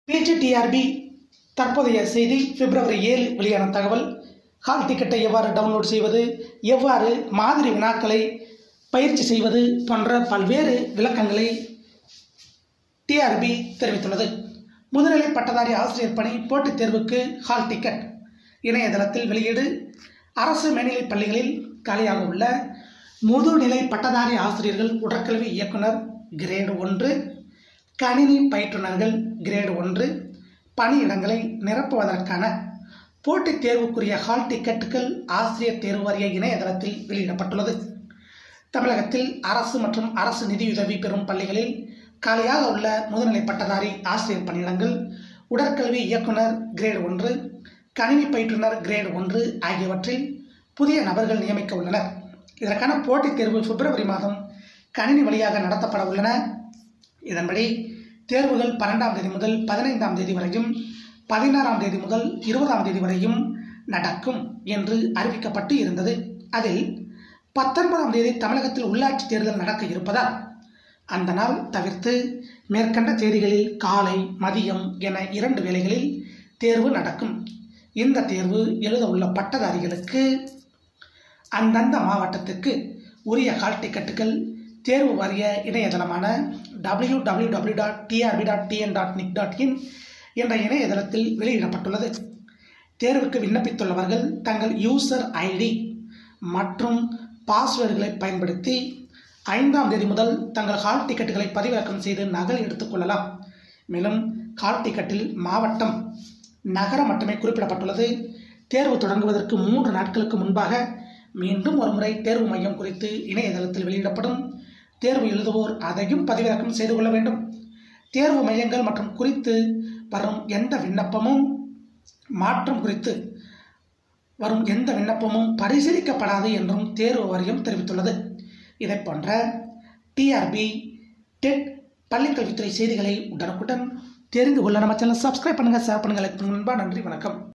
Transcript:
PGTRB தற்போதைய செய்தி பிப்ரவரி ஏழு வெளியான தகவல் ஹால் டிக்கெட்டை எவ்வாறு டவுன்லோட் செய்வது எவ்வாறு மாதிரி வினாக்களை பயிற்சி செய்வது போன்ற பல்வேறு விளக்கங்களை டிஆர்பி தெரிவித்துள்ளது முதுநிலை பட்டதாரி ஆசிரியர் பணி போட்டித் தேர்வுக்கு ஹால் டிக்கெட் இணையதளத்தில் வெளியீடு அரசு மேல்நிலைப் பள்ளிகளில் காலியாக உள்ள முதுநிலை பட்டதாரி ஆசிரியர்கள் உடற்கல்வி இயக்குனர் கிரேடு ஒன்று கணினி பயிற்றுனர்கள் கிரேடு ஒன்று பணியிடங்களை நிரப்புவதற்கான போட்டித் தேர்வுக்குரிய ஹால் டிக்கெட்டுகள் ஆசிரியர் தேர்வு வாரிய இணையதளத்தில் வெளியிடப்பட்டுள்ளது தமிழகத்தில் அரசு மற்றும் அரசு நிதியுதவி பெறும் பள்ளிகளில் காலியாக உள்ள முதுநிலை பட்டதாரி ஆசிரியர் பணியிடங்கள் உடற்கல்வி இயக்குனர் கிரேடு ஒன்று கணினி பயிற்றுனர் கிரேடு ஒன்று ஆகியவற்றில் புதிய நபர்கள் நியமிக்க உள்ளனர் இதற்கான போட்டித் தேர்வு பிப்ரவரி மாதம் கணினி வழியாக நடத்தப்பட உள்ளன இதன்படி தேர்வுகள் பன்னெண்டாம் தேதி முதல் பதினைந்தாம் தேதி வரையும் பதினாறாம் தேதி முதல் இருபதாம் தேதி வரையும் நடக்கும் என்று அறிவிக்கப்பட்டு இருந்தது அதில் பத்தொன்பதாம் தேதி தமிழகத்தில் உள்ளாட்சி தேர்தல் நடக்க இருப்பதால் அந்த நாள் தவிர்த்து மேற்கண்ட தேதிகளில் காலை மதியம் என இரண்டு வேளைகளில் தேர்வு நடக்கும் இந்த தேர்வு எழுத உள்ள பட்டதாரிகளுக்கு அந்தந்த மாவட்டத்துக்கு உரிய ஹால் டிக்கெட்டுகள் தேர்வு வாரிய இணையதளமான W W W dot TRB dot TN dot NIC dot in என்ற இணையதளத்தில் வெளியிடப்பட்டுள்ளது தேர்வுக்கு விண்ணப்பித்துள்ளவர்கள் தங்கள் யூசர் ஐடி மற்றும் பாஸ்வேர்டுகளை பயன்படுத்தி ஐந்தாம் தேதி முதல் தங்கள் ஹால் டிக்கெட்டுகளை பதிவிறக்கம் செய்து நகல் எடுத்துக்கொள்ளலாம் மேலும் ஹால் டிக்கெட்டில் மாவட்டம் நகரம் மட்டுமே குறிப்பிடப்பட்டுள்ளது தேர்வு தொடங்குவதற்கு மூன்று நாட்களுக்கு முன்பாக மீண்டும் ஒருமுறை தேர்வு மையம் குறித்து இணையதளத்தில் வெளியிடப்படும் தேர்வு எழுதுவோர் அதையும் பதிவிறக்கம் செய்து கொள்ள வேண்டும் தேர்வு மையங்கள் மற்றும் குறித்து வரும் எந்த விண்ணப்பமும் மாற்றம் குறித்து வரும் எந்த விண்ணப்பமும் பரிசீலிக்கப்படாது என்றும் தேர்வு வாரியம் தெரிவித்துள்ளது இதை போன்ற டிஆர்பி டெட் பள்ளிக்கல்வித்துறை செய்திகளை உடனுக்குடன் தெரிந்து கொள்ள நம்ம சேனல் சப்ஸ்கிரைப் பண்ணுங்கள் ஷேர் பண்ணுங்கள் லைக் பண்ணுங்கள் நண்பா நன்றி வணக்கம்